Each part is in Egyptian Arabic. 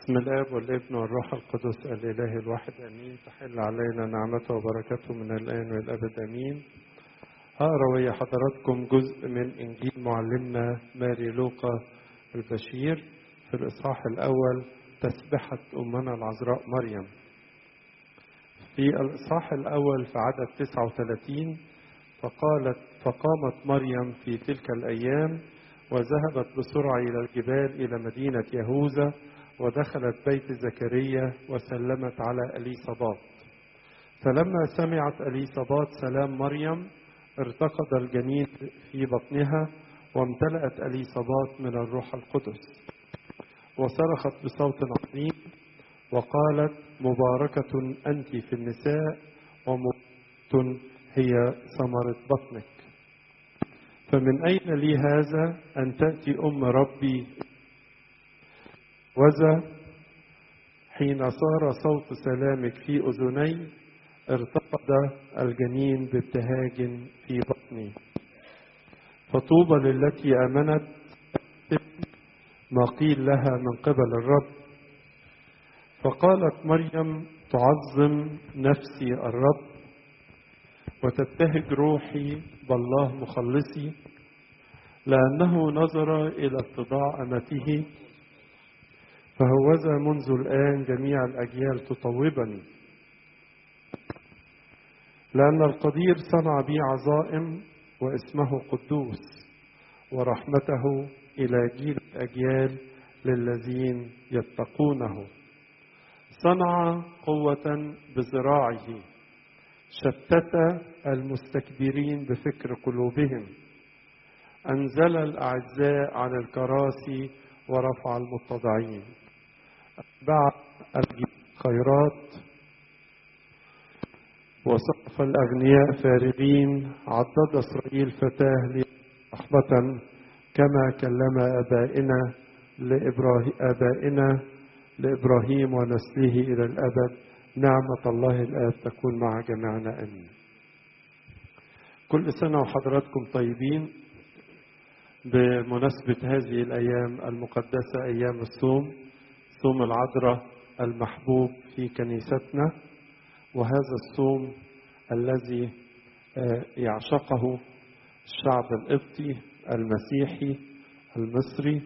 بسم الاب والابن والروح القدس الاله الواحد امين تحل علينا نعمته وبركته من الان والابد امين هقرا ويا حضراتكم جزء من انجيل معلمنا ماري لوقا البشير في الاصحاح الاول تسبحه امنا العذراء مريم في الاصحاح الاول في عدد 39 فقالت فقامت مريم في تلك الايام وذهبت بسرعه الى الجبال الى مدينه يهوذا ودخلت بيت زكريا وسلمت على اليصابات فلما سمعت اليصابات سلام مريم ارتقد الجنين في بطنها وامتلأت اليصابات من الروح القدس وصرخت بصوت عظيم وقالت مباركة أنت في النساء ومباركة هي ثمرة بطنك فمن أين لي هذا أن تأتي أم ربي وذا حين صار صوت سلامك في أذني ارتقد الجنين بابتهاج في بطني فطوبى للتي آمنت ما قيل لها من قبل الرب فقالت مريم تعظم نفسي الرب وتبتهج روحي بالله مخلصي لأنه نظر إلى اتضاع أمته فهوذا منذ الآن جميع الأجيال تطوبني لأن القدير صنع بي عظائم واسمه قدوس ورحمته إلى جيل الأجيال للذين يتقونه صنع قوة بذراعه شتت المستكبرين بفكر قلوبهم أنزل الأعزاء عن الكراسي ورفع المتضعين باع الخيرات وصف الأغنياء فارغين عضد إسرائيل فتاه لي رحمة كما كلم آبائنا لإبراهيم آبائنا لإبراهيم ونسله إلى الأبد نعمة الله الآب تكون مع جميعنا آمين كل سنة وحضراتكم طيبين بمناسبة هذه الأيام المقدسة أيام الصوم صوم العذراء المحبوب في كنيستنا وهذا الصوم الذي يعشقه الشعب القبطي المسيحي المصري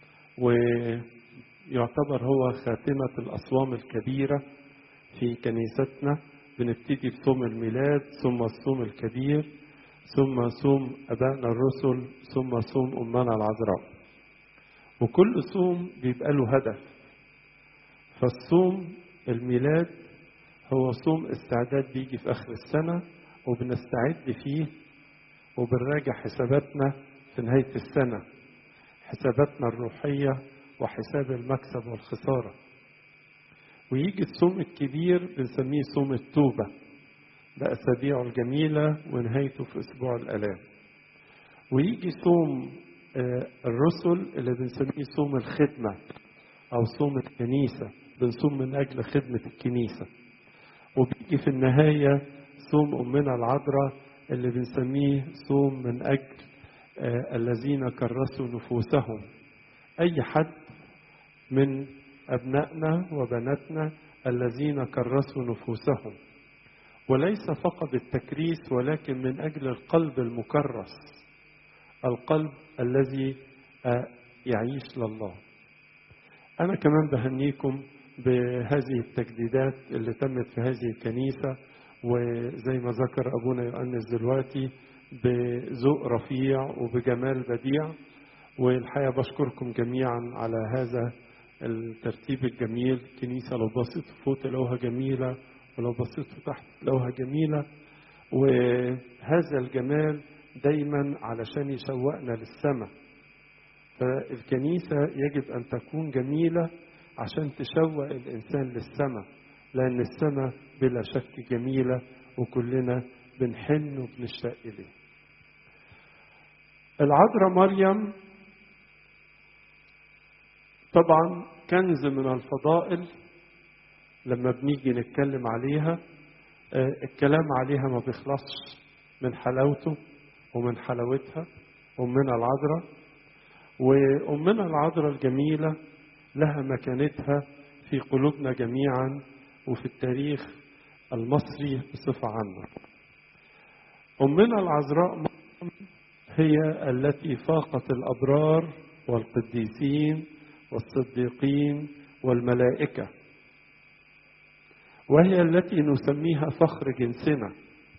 ويعتبر هو خاتمة الأصوام الكبيرة في كنيستنا بنبتدي بصوم الميلاد ثم الصوم الكبير ثم صوم أبائنا الرسل ثم صوم أمنا العذراء وكل صوم بيبقى له هدف فالصوم الميلاد هو صوم استعداد بيجي في آخر السنة وبنستعد فيه وبنراجع حساباتنا في نهاية السنة حساباتنا الروحية وحساب المكسب والخسارة ويجي الصوم الكبير بنسميه صوم التوبة بأسابيعه الجميلة ونهايته في أسبوع الآلام ويجي صوم الرسل اللي بنسميه صوم الخدمة أو صوم الكنيسة بنصوم من أجل خدمة الكنيسة وبيجي في النهاية صوم أمنا العذراء اللي بنسميه صوم من أجل الذين كرسوا نفوسهم أي حد من أبنائنا وبناتنا الذين كرسوا نفوسهم وليس فقط التكريس ولكن من أجل القلب المكرس القلب الذي يعيش لله أنا كمان بهنيكم بهذه التجديدات اللي تمت في هذه الكنيسة وزي ما ذكر أبونا يؤنس دلوقتي بذوق رفيع وبجمال بديع والحقيقة بشكركم جميعا على هذا الترتيب الجميل كنيسة لو بصيتوا فوق تلاقوها جميلة ولو بصيتوا تحت تلاقوها جميلة وهذا الجمال دايما علشان يشوقنا للسماء فالكنيسة يجب أن تكون جميلة عشان تشوق الإنسان للسماء لأن السماء بلا شك جميلة وكلنا بنحن وبنشتاق إليه العذراء مريم طبعا كنز من الفضائل لما بنيجي نتكلم عليها الكلام عليها ما بيخلصش من حلاوته ومن حلاوتها أمنا العذراء وأمنا العذراء الجميلة لها مكانتها في قلوبنا جميعا وفي التاريخ المصري بصفة عامة أمنا العذراء مريم هي التي فاقت الأبرار والقديسين والصديقين والملائكة وهي التي نسميها فخر جنسنا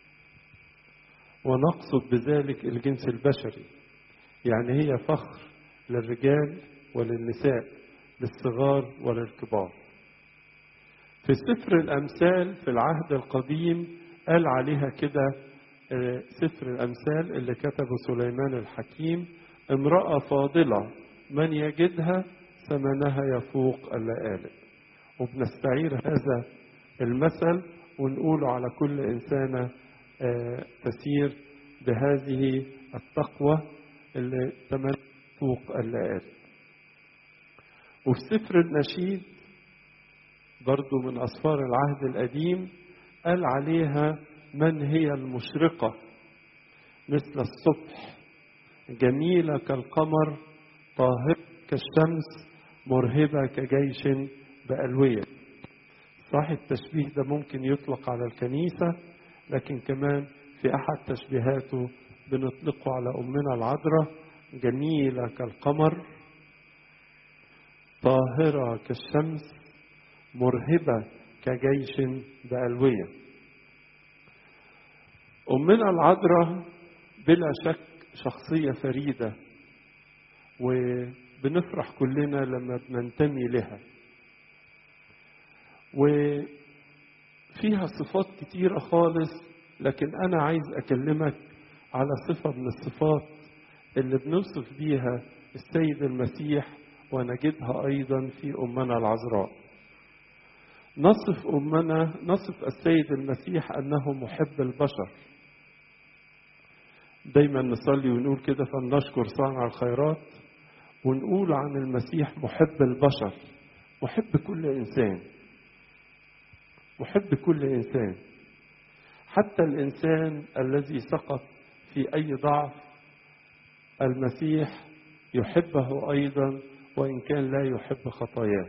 ونقصد بذلك الجنس البشري يعني هي فخر للرجال وللنساء للصغار وللكبار في سفر الأمثال في العهد القديم قال عليها كده سفر الأمثال اللي كتبه سليمان الحكيم امرأة فاضلة من يجدها ثمنها يفوق اللآلئ وبنستعير هذا المثل ونقوله على كل إنسانة تسير بهذه التقوى اللي ثمنها فوق اللآلئ وفي سفر النشيد برضو من أسفار العهد القديم قال عليها من هي المشرقة مثل الصبح جميلة كالقمر طاهرة كالشمس مرهبة كجيش بألوية صح التشبيه ده ممكن يطلق على الكنيسة لكن كمان في أحد تشبيهاته بنطلقه على أمنا العذراء جميلة كالقمر طاهرة كالشمس مرهبة كجيش بألوية أمنا العذراء بلا شك شخصية فريدة وبنفرح كلنا لما بننتمي لها وفيها صفات كتيرة خالص لكن أنا عايز أكلمك على صفة من الصفات اللي بنوصف بيها السيد المسيح ونجدها أيضا في أمنا العذراء نصف أمنا نصف السيد المسيح أنه محب البشر دايما نصلي ونقول كده فلنشكر صانع الخيرات ونقول عن المسيح محب البشر محب كل إنسان محب كل إنسان حتى الإنسان الذي سقط في أي ضعف المسيح يحبه أيضا وإن كان لا يحب خطاياه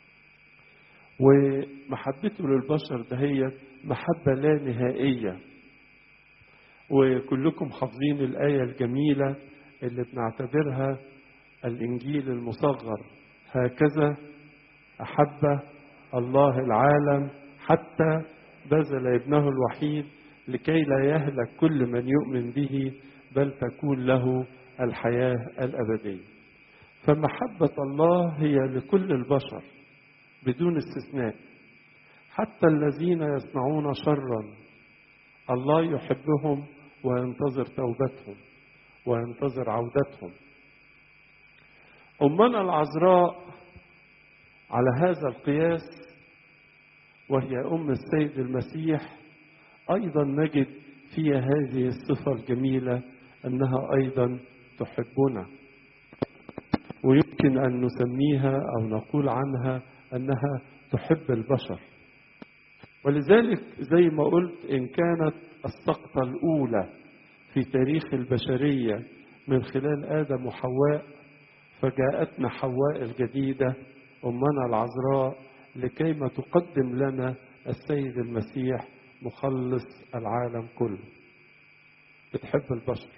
ومحبته للبشر دهيت محبة لا نهائية وكلكم حافظين الآية الجميلة اللي بنعتبرها الإنجيل المصغر هكذا أحب الله العالم حتى بذل ابنه الوحيد لكي لا يهلك كل من يؤمن به بل تكون له الحياة الأبدية فمحبة الله هي لكل البشر بدون استثناء حتى الذين يصنعون شرا الله يحبهم وينتظر توبتهم وينتظر عودتهم أمنا العذراء على هذا القياس وهي أم السيد المسيح أيضا نجد فيها هذه الصفة الجميلة أنها أيضا تحبنا ويمكن أن نسميها أو نقول عنها أنها تحب البشر ولذلك زي ما قلت إن كانت السقطة الأولى في تاريخ البشرية من خلال آدم وحواء فجاءتنا حواء الجديدة أمنا العذراء لكيما تقدم لنا السيد المسيح مخلص العالم كله بتحب البشر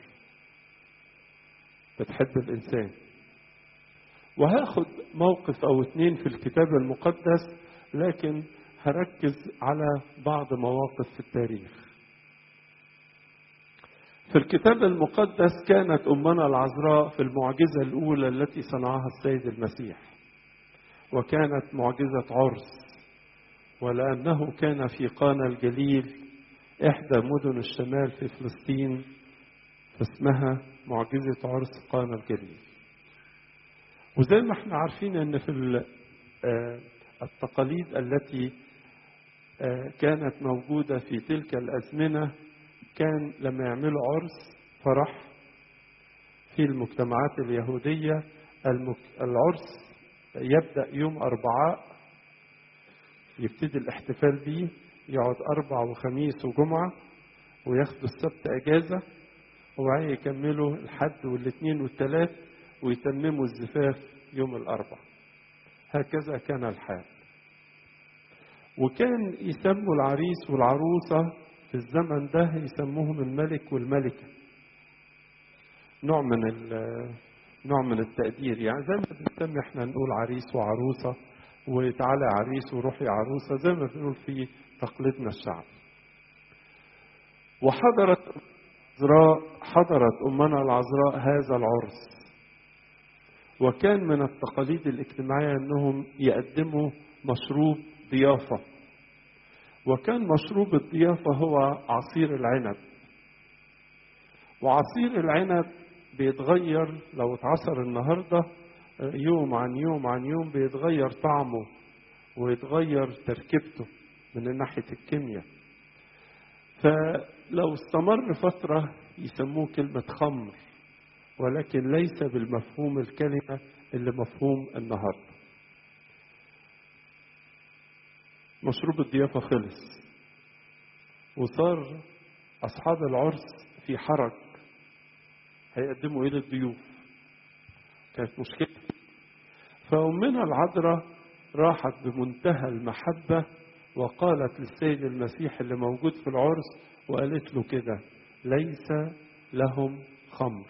بتحب الإنسان وهاخد موقف أو اتنين في الكتاب المقدس لكن هركز على بعض مواقف في التاريخ في الكتاب المقدس كانت أمنا العذراء في المعجزة الأولى التي صنعها السيد المسيح وكانت معجزة عرس ولأنه كان في قانا الجليل إحدى مدن الشمال في فلسطين فاسمها معجزة عرس قانا الجليل وزي ما احنا عارفين ان في التقاليد التي كانت موجودة في تلك الأزمنة كان لما يعملوا عرس فرح في المجتمعات اليهودية العرس يبدأ يوم أربعاء يبتدي الاحتفال بيه يقعد أربع وخميس وجمعة وياخدوا السبت أجازة وبعدين يكملوا الحد والاثنين والثلاث ويتمموا الزفاف يوم الأربع هكذا كان الحال وكان يسموا العريس والعروسة في الزمن ده يسموهم الملك والملكة نوع من نوع من التقدير يعني زي ما بنسمي احنا نقول عريس وعروسة وتعالى عريس وروحي عروسة زي ما بنقول في تقليدنا الشعبي وحضرت العذراء حضرت أمنا العذراء هذا العرس وكان من التقاليد الاجتماعية أنهم يقدموا مشروب ضيافة وكان مشروب الضيافة هو عصير العنب وعصير العنب بيتغير لو اتعصر النهاردة يوم عن يوم عن يوم بيتغير طعمه ويتغير تركيبته من ناحية الكيمياء فلو استمر فترة يسموه كلمة خمر ولكن ليس بالمفهوم الكلمة اللي مفهوم النهاردة مشروب الضيافة خلص وصار أصحاب العرس في حرج هيقدموا إيه للضيوف كانت مشكلة فأمنا العذراء راحت بمنتهى المحبة وقالت للسيد المسيح اللي موجود في العرس وقالت له كده ليس لهم خمر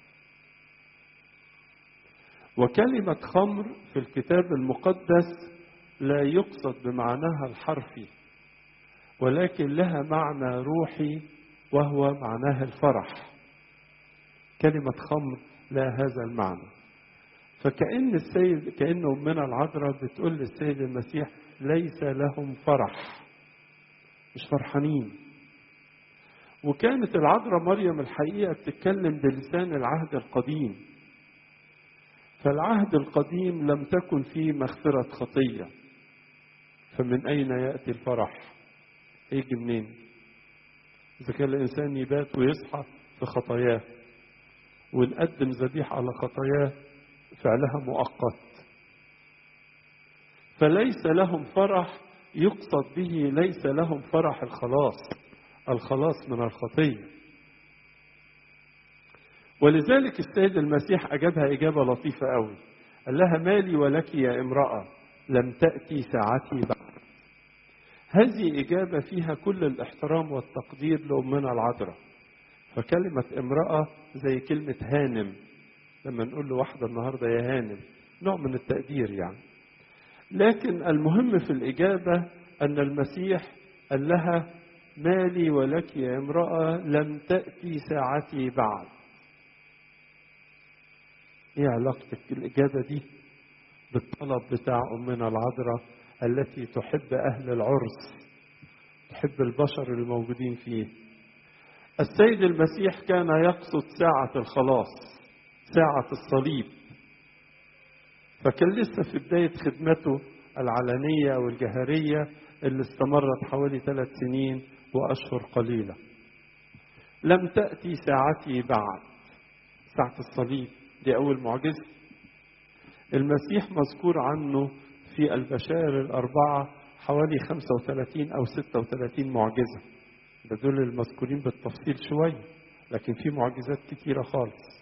وكلمة خمر في الكتاب المقدس لا يقصد بمعناها الحرفي ولكن لها معنى روحي وهو معناها الفرح كلمة خمر لها هذا المعنى فكأن السيد كأن أمنا العذراء بتقول للسيد المسيح ليس لهم فرح مش فرحانين وكانت العذراء مريم الحقيقة بتتكلم بلسان العهد القديم فالعهد القديم لم تكن فيه مغفرة خطية فمن أين يأتي الفرح يجي منين إذا كان الإنسان يبات ويصحى في خطاياه ونقدم ذبيحة على خطاياه فعلها مؤقت فليس لهم فرح يقصد به ليس لهم فرح الخلاص الخلاص من الخطيه ولذلك السيد المسيح اجابها اجابه لطيفه قوي قال لها مالي ولك يا امراه لم تاتي ساعتي بعد هذه اجابه فيها كل الاحترام والتقدير لامنا العذراء فكلمه امراه زي كلمه هانم لما نقول لواحده النهارده يا هانم نوع من التقدير يعني لكن المهم في الإجابة أن المسيح قال لها مالي ولك يا امرأة لم تأتي ساعتي بعد ايه علاقتك الإجابة دي بالطلب بتاع أمنا العذراء التي تحب أهل العرس تحب البشر الموجودين فيه السيد المسيح كان يقصد ساعة الخلاص ساعة الصليب فكان لسه في بداية خدمته العلنية والجهرية اللي استمرت حوالي ثلاث سنين وأشهر قليلة لم تأتي ساعتي بعد ساعة الصليب دي أول معجزة المسيح مذكور عنه في البشائر الأربعة حوالي 35 أو 36 معجزة ده دول المذكورين بالتفصيل شوية لكن في معجزات كتيرة خالص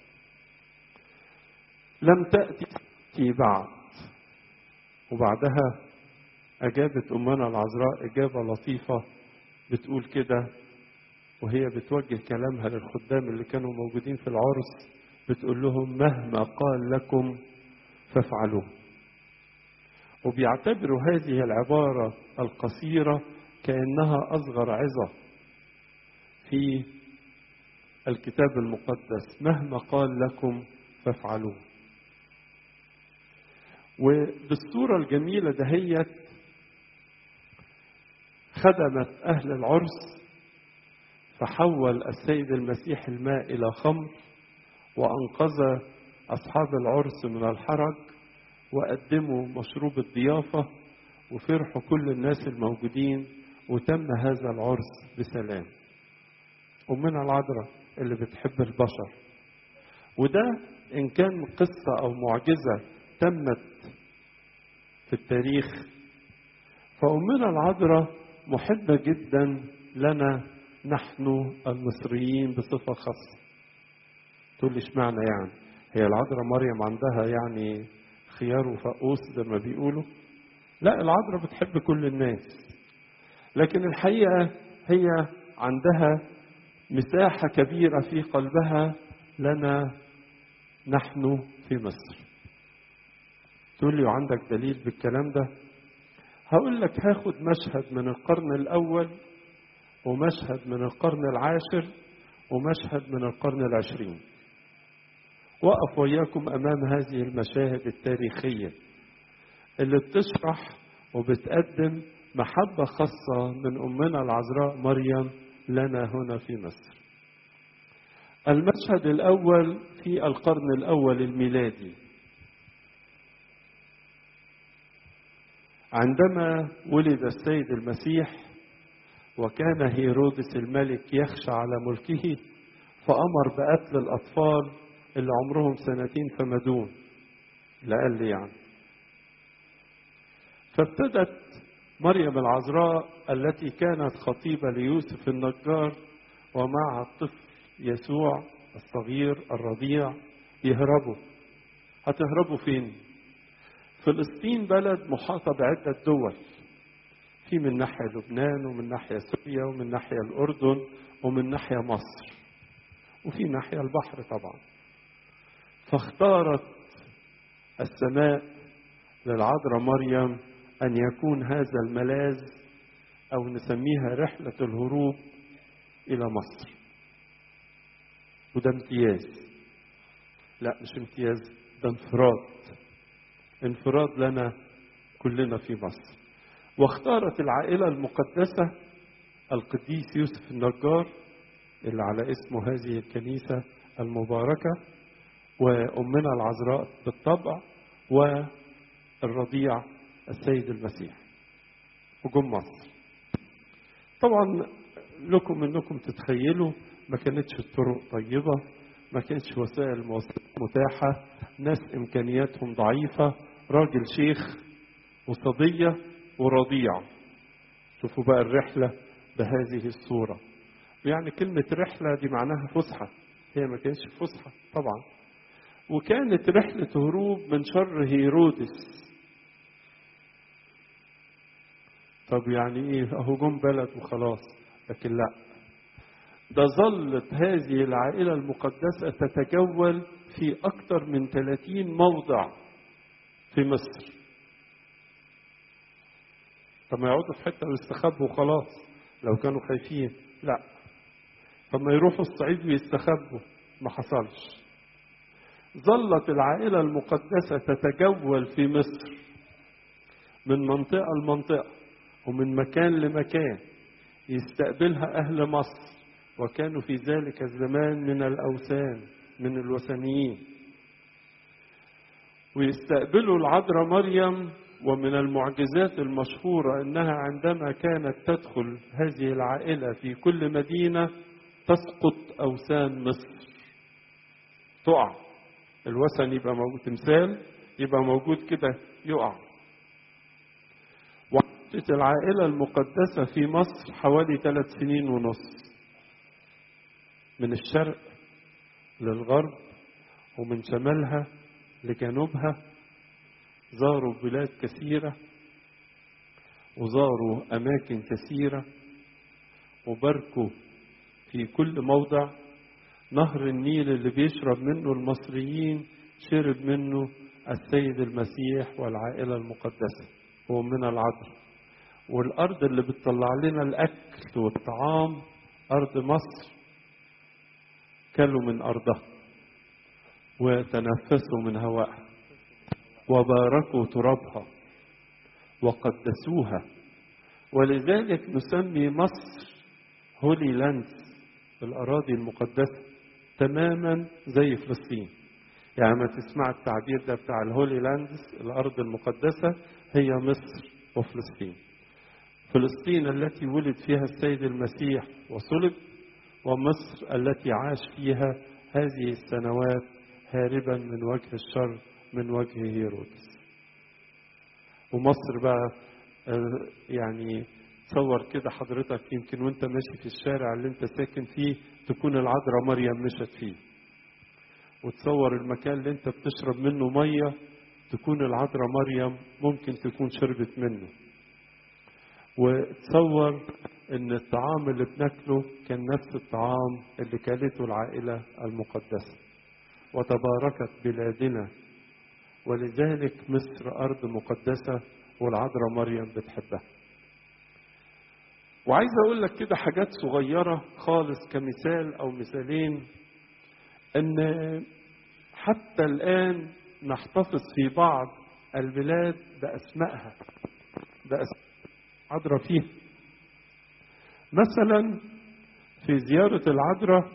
لم تأتي تأتي بعد وبعدها أجابت أمنا العذراء إجابة لطيفة بتقول كده وهي بتوجه كلامها للخدام اللي كانوا موجودين في العرس بتقول لهم مهما قال لكم فافعلوه وبيعتبروا هذه العبارة القصيرة كأنها أصغر عظة في الكتاب المقدس مهما قال لكم فافعلوه وبالصورة الجميلة دهيت خدمت أهل العرس فحول السيد المسيح الماء إلى خمر وأنقذ أصحاب العرس من الحرج وقدموا مشروب الضيافة وفرحوا كل الناس الموجودين وتم هذا العرس بسلام أمنا العذراء اللي بتحب البشر وده إن كان قصة أو معجزة تمت في التاريخ فأمنا العذراء محبة جدا لنا نحن المصريين بصفة خاصة تقول لي اشمعنى يعني هي العذراء مريم عندها يعني خيار وفقوس زي ما بيقولوا لا العذراء بتحب كل الناس لكن الحقيقة هي عندها مساحة كبيرة في قلبها لنا نحن في مصر تقول لي وعندك دليل بالكلام ده هقول لك هاخد مشهد من القرن الأول ومشهد من القرن العاشر ومشهد من القرن العشرين وقف وياكم أمام هذه المشاهد التاريخية اللي بتشرح وبتقدم محبة خاصة من أمنا العذراء مريم لنا هنا في مصر المشهد الأول في القرن الأول الميلادي عندما ولد السيد المسيح وكان هيرودس الملك يخشى على ملكه فأمر بقتل الأطفال اللي عمرهم سنتين فما دون لأقل يعني فابتدت مريم العذراء التي كانت خطيبة ليوسف النجار ومعها الطفل يسوع الصغير الرضيع يهربوا هتهربوا فين فلسطين بلد محاطة بعدة دول في من ناحية لبنان ومن ناحية سوريا ومن ناحية الأردن ومن ناحية مصر وفي ناحية البحر طبعا فاختارت السماء للعذراء مريم أن يكون هذا الملاذ أو نسميها رحلة الهروب إلى مصر وده امتياز لا مش امتياز ده انفراد انفراد لنا كلنا في مصر واختارت العائلة المقدسة القديس يوسف النجار اللي على اسمه هذه الكنيسة المباركة وأمنا العذراء بالطبع والرضيع السيد المسيح وجم مصر طبعا لكم انكم تتخيلوا ما كانتش الطرق طيبة ما كانتش وسائل المواصلات متاحة ناس إمكانياتهم ضعيفة راجل شيخ وصبية ورضيع شوفوا بقى الرحلة بهذه الصورة يعني كلمة رحلة دي معناها فسحة هي ما كانتش فسحة طبعا وكانت رحلة هروب من شر هيرودس طب يعني ايه اهو جم بلد وخلاص لكن لا ده ظلت هذه العائلة المقدسة تتجول في أكثر من 30 موضع في مصر طب ما يقعدوا في حتة ويستخبوا وخلاص لو كانوا خايفين لا طب ما يروحوا الصعيد ويستخبوا ما حصلش ظلت العائلة المقدسة تتجول في مصر من منطقة لمنطقة ومن مكان لمكان يستقبلها أهل مصر وكانوا في ذلك الزمان من الأوثان من الوثنيين ويستقبلوا العذراء مريم ومن المعجزات المشهورة أنها عندما كانت تدخل هذه العائلة في كل مدينة تسقط أوثان مصر تقع الوثن يبقى موجود تمثال يبقى موجود كده يقع وعاشت العائلة المقدسة في مصر حوالي ثلاث سنين ونص من الشرق للغرب ومن شمالها لجنوبها زاروا بلاد كثيرة وزاروا أماكن كثيرة وباركوا في كل موضع نهر النيل اللي بيشرب منه المصريين شرب منه السيد المسيح والعائلة المقدسة ومن العذراء والأرض اللي بتطلع لنا الأكل والطعام أرض مصر كلوا من أرضها وتنفسوا من هوائها وباركوا ترابها وقدسوها ولذلك نسمي مصر هولي لاندز الأراضي المقدسة تماما زي فلسطين يعني ما تسمع التعبير ده بتاع الهولي لاندز الأرض المقدسة هي مصر وفلسطين فلسطين التي ولد فيها السيد المسيح وصلب ومصر التي عاش فيها هذه السنوات هاربا من وجه الشر من وجه هيرودس ومصر بقى يعني تصور كده حضرتك يمكن وانت ماشي في الشارع اللي انت ساكن فيه تكون العذراء مريم مشت فيه وتصور المكان اللي انت بتشرب منه ميه تكون العذراء مريم ممكن تكون شربت منه وتصور ان الطعام اللي بناكله كان نفس الطعام اللي كلته العائلة المقدسة وتباركت بلادنا ولذلك مصر أرض مقدسة والعذراء مريم بتحبها وعايز أقول لك كده حاجات صغيرة خالص كمثال أو مثالين أن حتى الآن نحتفظ في بعض البلاد بأسمائها بأسماء عذراء فيها مثلا في زيارة العذراء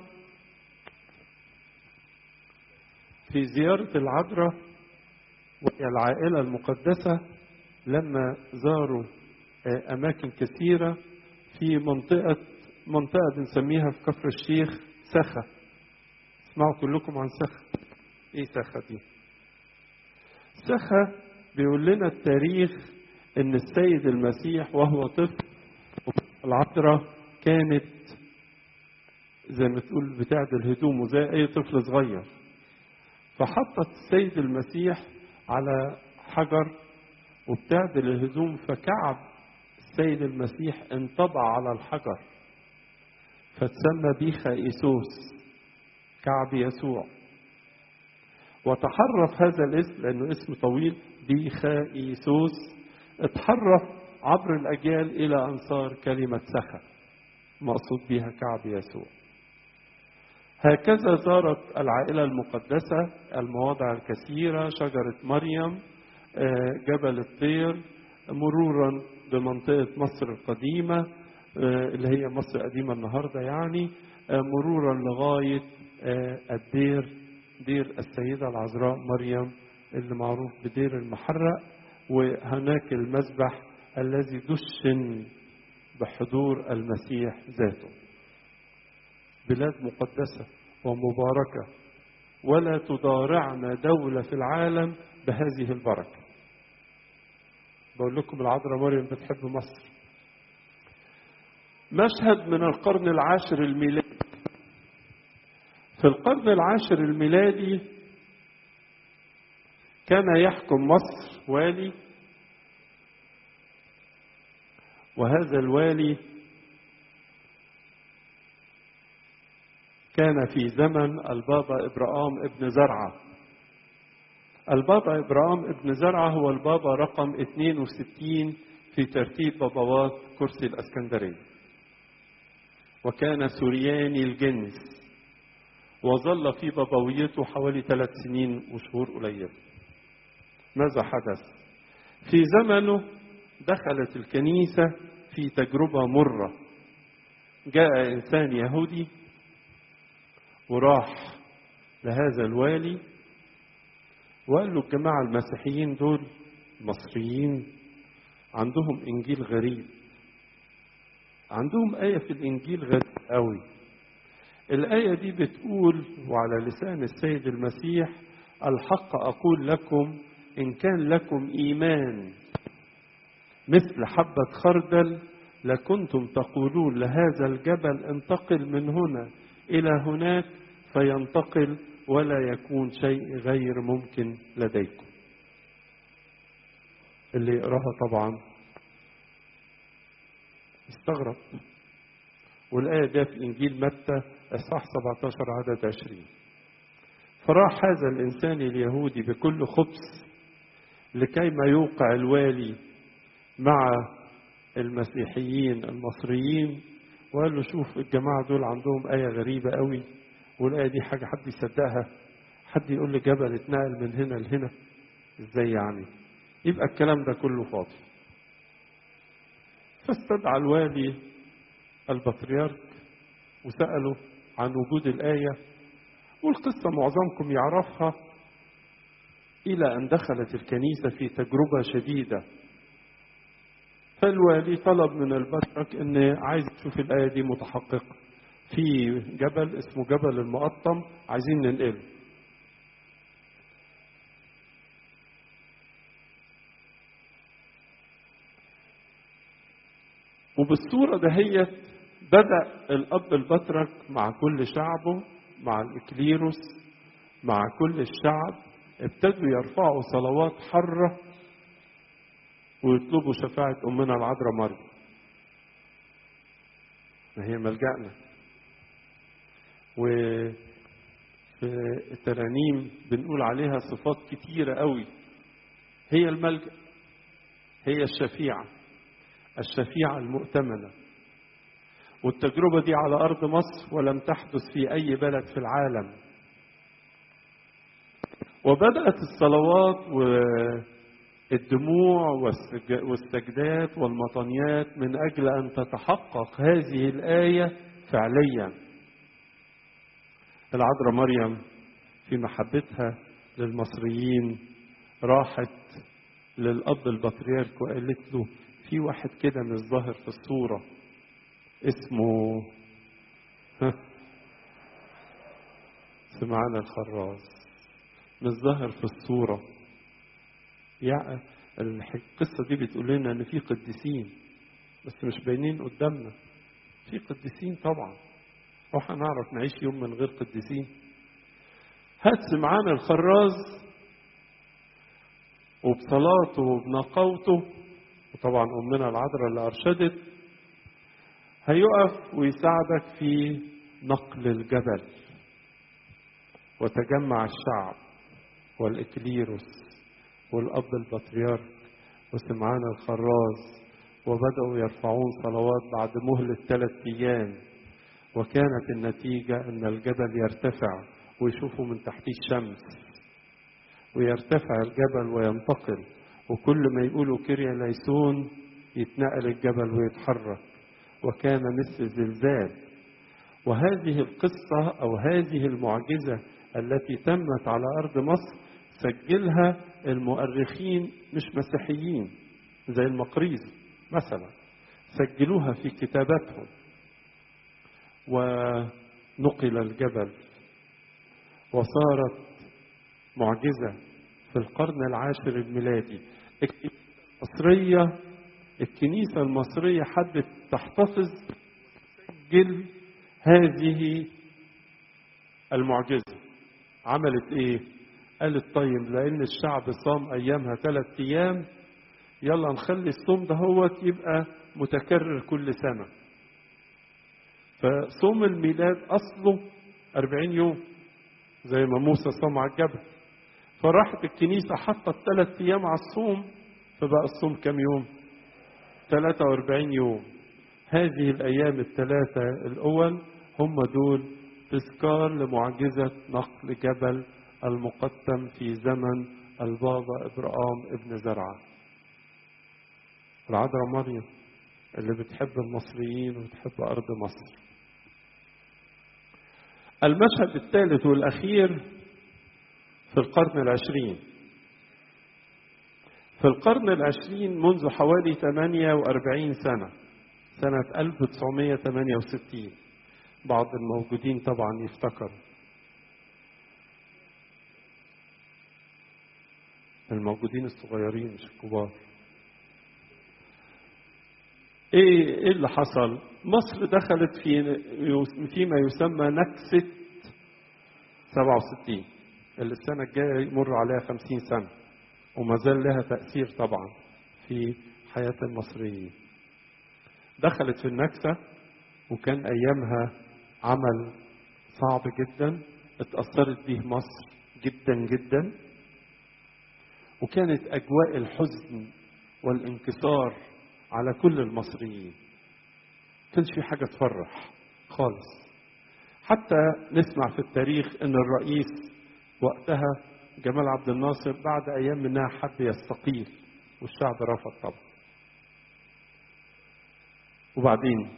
في زيارة العذراء وهي العائلة المقدسة لما زاروا أماكن كثيرة في منطقة منطقة بنسميها في كفر الشيخ سخة اسمعوا كلكم عن سخة ايه سخة دي سخة بيقول لنا التاريخ ان السيد المسيح وهو طفل العذراء كانت زي ما تقول بتعدل هدومه زي اي طفل صغير فحطت السيد المسيح على حجر وبتعدل الهدوم فكعب السيد المسيح انطبع على الحجر فتسمى بيخا إيسوس كعب يسوع وتحرف هذا الاسم لأنه اسم طويل بيخا إيسوس اتحرف عبر الأجيال إلى أن صار كلمة سخا مقصود بها كعب يسوع هكذا زارت العائلة المقدسة المواضع الكثيرة شجرة مريم جبل الطير مرورا بمنطقة مصر القديمة اللي هي مصر القديمة النهاردة يعني مرورا لغاية الدير دير السيدة العذراء مريم اللي معروف بدير المحرق وهناك المذبح الذي دشن بحضور المسيح ذاته بلاد مقدسة ومباركة ولا تضارعنا دولة في العالم بهذه البركة بقول لكم العذراء مريم بتحب مصر مشهد من القرن العاشر الميلادي في القرن العاشر الميلادي كان يحكم مصر والي وهذا الوالي كان في زمن البابا إبراهام ابن زرعة البابا إبراهام ابن زرعة هو البابا رقم 62 في ترتيب بابوات كرسي الأسكندرية وكان سورياني الجنس وظل في بابويته حوالي ثلاث سنين وشهور قليلة ماذا حدث في زمنه دخلت الكنيسة في تجربة مرة جاء إنسان يهودي وراح لهذا الوالي وقال له الجماعة المسيحيين دول المصريين عندهم إنجيل غريب عندهم آية في الإنجيل غريب قوي الآية دي بتقول وعلى لسان السيد المسيح الحق أقول لكم إن كان لكم إيمان مثل حبة خردل لكنتم تقولون لهذا الجبل انتقل من هنا إلى هناك فينتقل ولا يكون شيء غير ممكن لديكم اللي يقراها طبعا استغرب والآية ده في إنجيل متى إصحاح 17 عدد 20 فراح هذا الإنسان اليهودي بكل خبث لكيما يوقع الوالي مع المسيحيين المصريين وقال له شوف الجماعة دول عندهم آية غريبة قوي والآية دي حاجة حد يصدقها حد يقول لي جبل اتنقل من هنا لهنا ازاي يعني يبقى الكلام ده كله فاضي فاستدعى الوالي البطريرك وسأله عن وجود الآية والقصة معظمكم يعرفها إلى أن دخلت الكنيسة في تجربة شديدة فالوالي طلب من البطرك ان عايز تشوف الايه دي متحققه في جبل اسمه جبل المقطم عايزين ننقله وبالصوره دهيت بدا الاب البطرك مع كل شعبه مع الاكليروس مع كل الشعب ابتدوا يرفعوا صلوات حره ويطلبوا شفاعة أمنا العذراء مريم ما هي ملجأنا وفي الترانيم بنقول عليها صفات كتيرة قوي هي الملجأ هي الشفيعة الشفيعة المؤتمنة والتجربة دي على أرض مصر ولم تحدث في أي بلد في العالم وبدأت الصلوات والدموع والسجدات والمطنيات من أجل أن تتحقق هذه الآية فعليا العذراء مريم في محبتها للمصريين راحت للأب البطريرك وقالت له في واحد كده مش ظاهر في الصورة اسمه ها سمعان الخراز مش ظاهر في الصورة يعني القصة دي بتقول لنا إن في قديسين بس مش باينين قدامنا في قديسين طبعا واحنا نعرف نعيش يوم من غير قديسين هات سمعان الخراز وبصلاته وبنقاوته وطبعا أمنا العذراء اللي أرشدت هيقف ويساعدك في نقل الجبل وتجمع الشعب والإكليروس والأب البطريرك وسمعان الخراز وبدأوا يرفعون صلوات بعد مهلة ثلاث أيام وكانت النتيجة أن الجبل يرتفع ويشوفوا من تحتيه الشمس ويرتفع الجبل وينتقل وكل ما يقولوا كيريا ليسون يتنقل الجبل ويتحرك وكان مثل زلزال وهذه القصة أو هذه المعجزة التي تمت على أرض مصر سجلها المؤرخين مش مسيحيين زي المقريزي مثلا سجلوها في كتاباتهم ونقل الجبل وصارت معجزة في القرن العاشر الميلادي المصرية الكنيسة المصرية حبت تحتفظ تسجل هذه المعجزة عملت ايه قالت طيب لان الشعب صام ايامها ثلاث ايام يلا نخلي الصوم ده هو يبقى متكرر كل سنة فصوم الميلاد اصله أربعين يوم زي ما موسى صام على الجبل فراحت الكنيسة حطت ثلاث أيام على الصوم فبقى الصوم كم يوم 43 يوم هذه الأيام الثلاثة الأول هم دول تذكار لمعجزة نقل جبل المقدم في زمن البابا إبرام ابن زرعة العذراء مريم اللي بتحب المصريين وبتحب أرض مصر المشهد الثالث والأخير في القرن العشرين في القرن العشرين منذ حوالي 48 سنة سنة 1968 بعض الموجودين طبعا يفتكر الموجودين الصغيرين مش الكبار ايه ايه اللي حصل مصر دخلت في فيما يسمى نكسة 67 اللي السنة الجاية يمر عليها 50 سنة وما زال لها تأثير طبعا في حياة المصريين دخلت في النكسة وكان أيامها عمل صعب جدا اتأثرت به مصر جدا جدا وكانت أجواء الحزن والانكسار على كل المصريين كانش في حاجة تفرح خالص حتى نسمع في التاريخ ان الرئيس وقتها جمال عبد الناصر بعد ايام منها حب يستقيل والشعب رفض طبعا وبعدين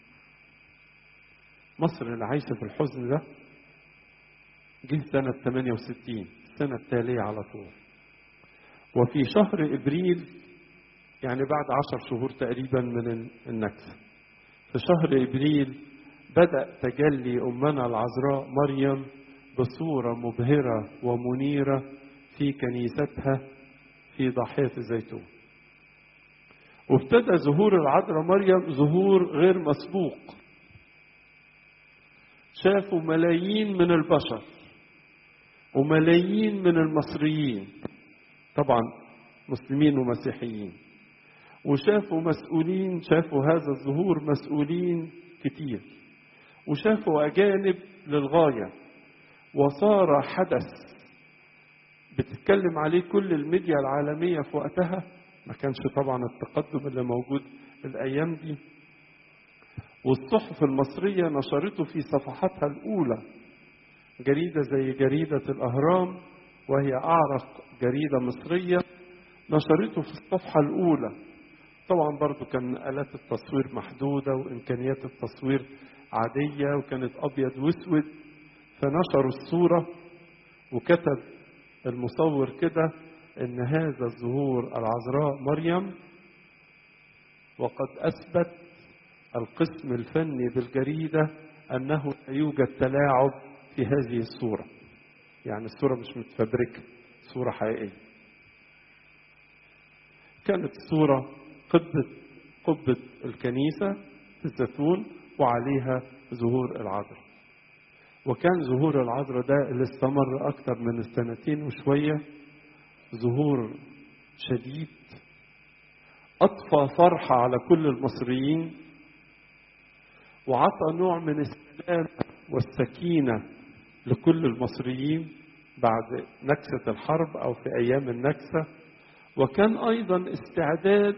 مصر اللي عايشه في الحزن ده جه سنة 68 السنة التالية على طول وفي شهر إبريل يعني بعد عشر شهور تقريبا من النكسة في شهر إبريل بدأ تجلي أمنا العذراء مريم بصورة مبهرة ومنيرة في كنيستها في ضاحية الزيتون وابتدى ظهور العذراء مريم ظهور غير مسبوق شافوا ملايين من البشر وملايين من المصريين طبعا مسلمين ومسيحيين وشافوا مسؤولين شافوا هذا الظهور مسؤولين كتير وشافوا أجانب للغاية وصار حدث بتتكلم عليه كل الميديا العالمية في وقتها ما كانش طبعا التقدم اللي موجود الأيام دي والصحف المصرية نشرته في صفحاتها الأولى جريدة زي جريدة الأهرام وهي أعرق جريدة مصرية نشرته في الصفحة الأولى طبعا برضو كان آلات التصوير محدودة وإمكانيات التصوير عادية وكانت أبيض وأسود فنشروا الصورة وكتب المصور كده إن هذا الظهور العذراء مريم وقد أثبت القسم الفني بالجريدة أنه لا يوجد تلاعب في هذه الصورة يعني الصورة مش متفبركة صورة حقيقية كانت الصورة قبة قبة الكنيسة في الزيتون وعليها ظهور العذراء وكان ظهور العذراء ده اللي استمر أكثر من السنتين وشوية ظهور شديد أطفى فرحة على كل المصريين وعطى نوع من السلام والسكينة لكل المصريين بعد نكسة الحرب أو في أيام النكسة وكان أيضا استعداد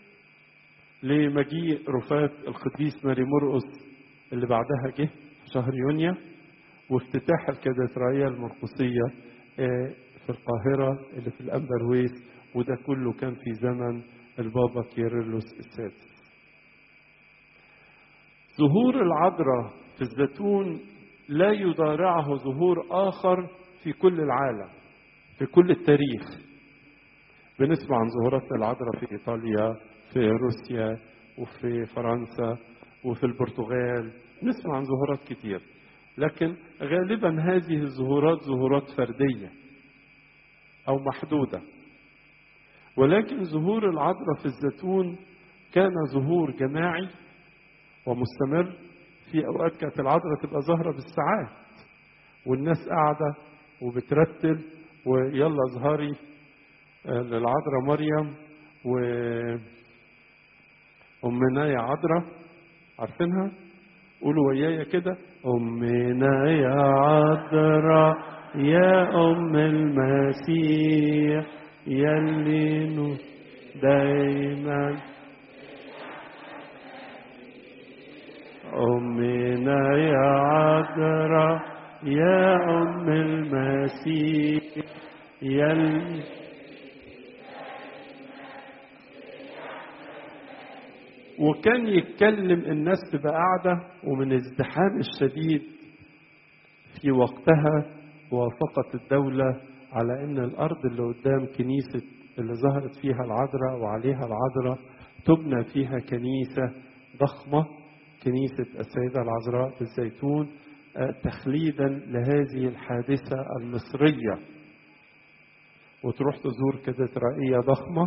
لمجيء رفاة القديس ماري مرقس اللي بعدها جه في شهر يونيو وافتتاح الكاتدرائية المرقسية في القاهرة اللي في الأمبرويس وده كله كان في زمن البابا كيرلس السادس ظهور العذراء في الزيتون لا يضارعه ظهور آخر في كل العالم في كل التاريخ بنسمع عن ظهورات العذراء في إيطاليا في روسيا وفي فرنسا وفي البرتغال نسمع عن ظهورات كتير لكن غالبا هذه الظهورات ظهورات فردية أو محدودة ولكن ظهور العذراء في الزيتون كان ظهور جماعي ومستمر في أوقات كانت العذراء تبقى ظاهرة بالساعات والناس قاعدة وبترتل ويلا اظهري للعذراء مريم و أمنا يا عذراء عارفينها؟ قولوا ويايا كده أمنا يا عذراء يا أم المسيح يلي دايما أمنا يا عذراء يا أم المسيح يلي وكان يتكلم الناس تبقى قاعدة ومن الازدحام الشديد في وقتها وافقت الدولة على ان الارض اللي قدام كنيسة اللي ظهرت فيها العذراء وعليها العذراء تبنى فيها كنيسة ضخمة كنيسة السيدة العذراء في الزيتون تخليدا لهذه الحادثة المصرية وتروح تزور كاتدرائية ضخمة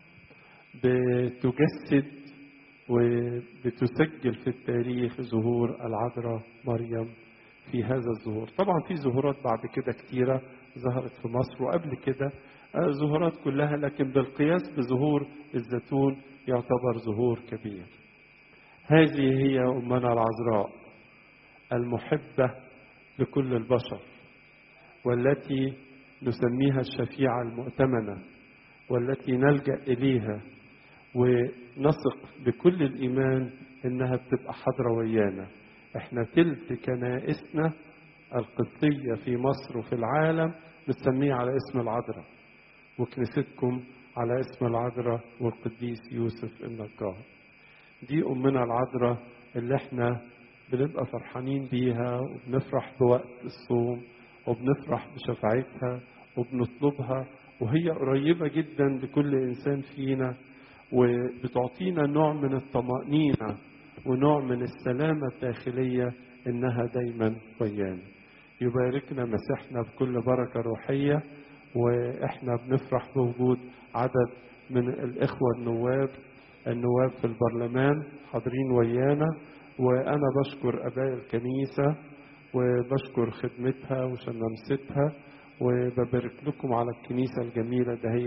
بتجسد وبتسجل في التاريخ ظهور العذراء مريم في هذا الظهور طبعا في ظهورات بعد كده كتيرة ظهرت في مصر وقبل كده ظهورات كلها لكن بالقياس بظهور الزيتون يعتبر ظهور كبير هذه هي أمنا العذراء المحبة لكل البشر والتي نسميها الشفيعة المؤتمنة والتي نلجأ إليها ونثق بكل الإيمان إنها بتبقى حاضرة ويانا إحنا تلت كنائسنا القبطية في مصر وفي العالم بنسميها على اسم العذراء وكنيستكم على اسم العذراء والقديس يوسف النجار دي أمنا العذراء اللي احنا بنبقى فرحانين بيها وبنفرح بوقت الصوم وبنفرح بشفاعتها وبنطلبها وهي قريبة جدا لكل إنسان فينا وبتعطينا نوع من الطمأنينة ونوع من السلامة الداخلية إنها دايما ويانا يباركنا مسيحنا بكل بركة روحية وإحنا بنفرح بوجود عدد من الإخوة النواب النواب في البرلمان حاضرين ويانا وأنا بشكر أباء الكنيسة وبشكر خدمتها وشمامستها وببارك لكم على الكنيسة الجميلة دهيت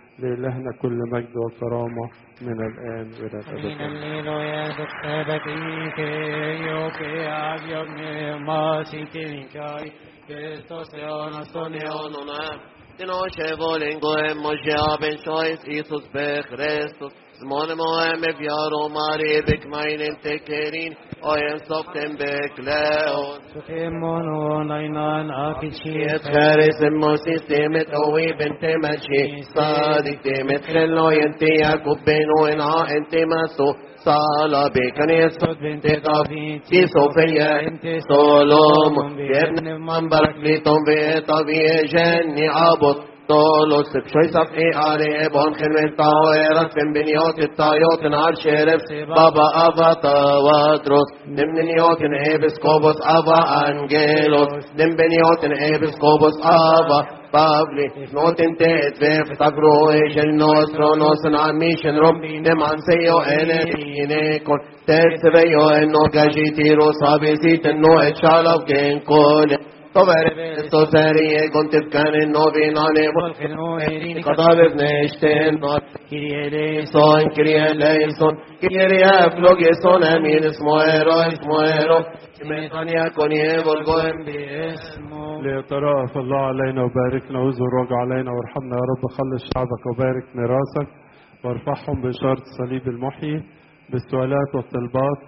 لإلهنا كل مجد وكرامة من الآن إلى الأبد Min alleluia, dukta kike, yoke agion masikin kai, Christos eonas ton eonon Την όχι βολίνγκο εμμοσιά ben σοίς Ιησούς πε Χριστός Σμόν μου εμ βιάρο μάρι μπεκμάιν τεκεριν Ο εν σόκτεν μπεκλέον Sukemonon ainan akichit, يتخارس الموسيس تيمت قوي بنت ماشي صادق تيمت خلو ينتي يعقوب بين وينعا انت ماسو صالة بكن يسود بنت طافي في صوفيا انت سولوم ابن من برك ليتم بطبي جني عبط طولوس بشوي صفحي علي بون خلمن طاويرت من بنيوت الطايوت نار شرف بابا أبا توادروس نم بنيوت إبس كوبوس أبا أنجيلوس نم بنيوت إبس كوبوس أبا Pavli, notin teet vef tagro ejen nostro nosen amishen rom nem anseyo ene kon tet veyo eno gajitiro sabisit no echalav gen kol Tovere sto serie kontet kane novinane والخنوئرين Kadavev neşten not Kyrie eleison, Son Kyrie eleison Kyrie flogeson emin ismoero ismoero Kimetania konie volgoem باسمه ليترأف الله علينا وباركنا واذر وجع علينا وارحمنا يا رب خلص شعبك وبارك ميراثك وارفعهم بإشارة الصليب المحيي بالسؤالات والطلبات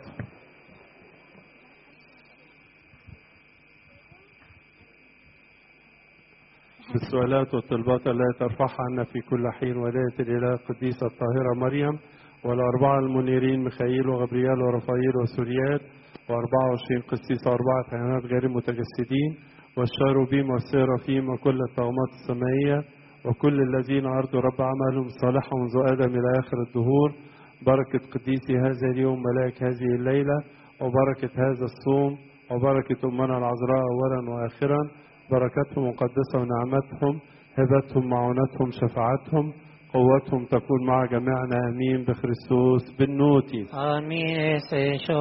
بالسؤالات والطلبات التي ترفعها عنا في كل حين ولاية الإله القديسة الطاهرة مريم والأربعة المنيرين ميخائيل وغبريال ورفائيل وسوريات وأربعة وعشرين قسيس وأربعة كهنات غير متجسدين والشاروبيم والسيرافيم وكل الطغمات السمائية وكل الذين أرضوا رب عملهم صالحا منذ آدم إلى آخر الدهور بركة قديسي هذا اليوم ملاك هذه الليلة وبركة هذا الصوم وبركة أمنا العذراء أولا وآخرا بركتهم مقدسة ونعمتهم هبتهم معونتهم شفاعتهم قوتهم تكون مع جميعنا امين بخريستوس بالنوتي آمين سيشوفي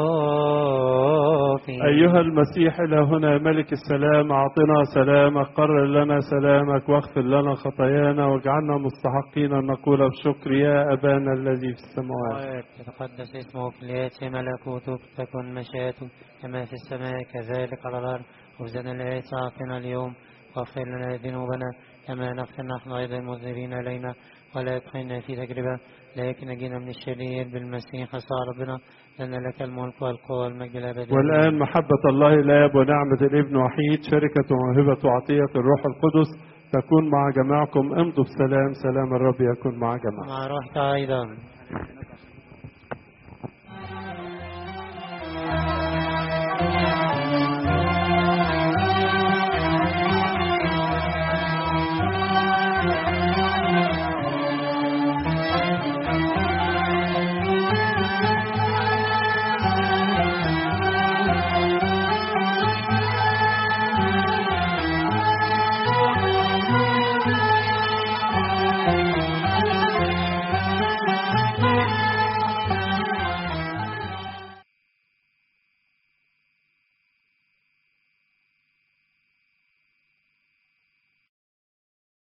ايها المسيح الى هنا ملك السلام اعطنا سلامك قرر لنا سلامك واغفر لنا خطايانا واجعلنا مستحقين ان نقول بشكر يا ابانا الذي في السماوات يتقدس اسمك ليأتي ملكوتك تكن مشيئتك كما في السماء كذلك على الأرض خبزنا الذي أعطنا اليوم واغفر لنا ذنوبنا كما نغفر نحن أيضا المذنبين إلينا ولا يدخلنا في تجربة لكن نجينا من الشرير بالمسيح يسوع ربنا لأن لك الملك والقوة والمجد الأبدي والان محبه الله الاب ونعمه الابن وحيد شركه وموهبه وعطيه الروح القدس تكون مع جميعكم امضوا بسلام سلام الرب يكون مع جميعكم مع روحك أيضا